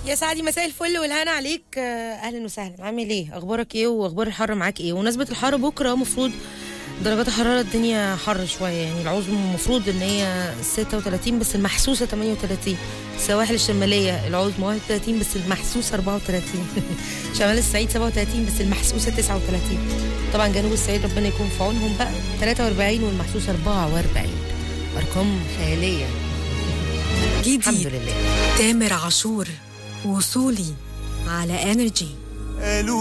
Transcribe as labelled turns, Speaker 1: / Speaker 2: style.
Speaker 1: يا سعدي مساء الفل والهنا عليك آه، اهلا وسهلا عامل ايه اخبارك ايه واخبار الحر معاك ايه ونسبه الحر بكره المفروض درجات الحراره الدنيا حر شويه يعني العظمى المفروض ان هي 36 بس المحسوسه 38 السواحل الشماليه العظمى 31 بس المحسوسه 34 شمال الصعيد 37 بس المحسوسه 39 طبعا جنوب الصعيد ربنا يكون في عونهم بقى 43 والمحسوسه 44 ارقام خياليه الحمد
Speaker 2: جديد
Speaker 1: لله
Speaker 2: تامر عاشور وصولي على انرجي
Speaker 3: قالوا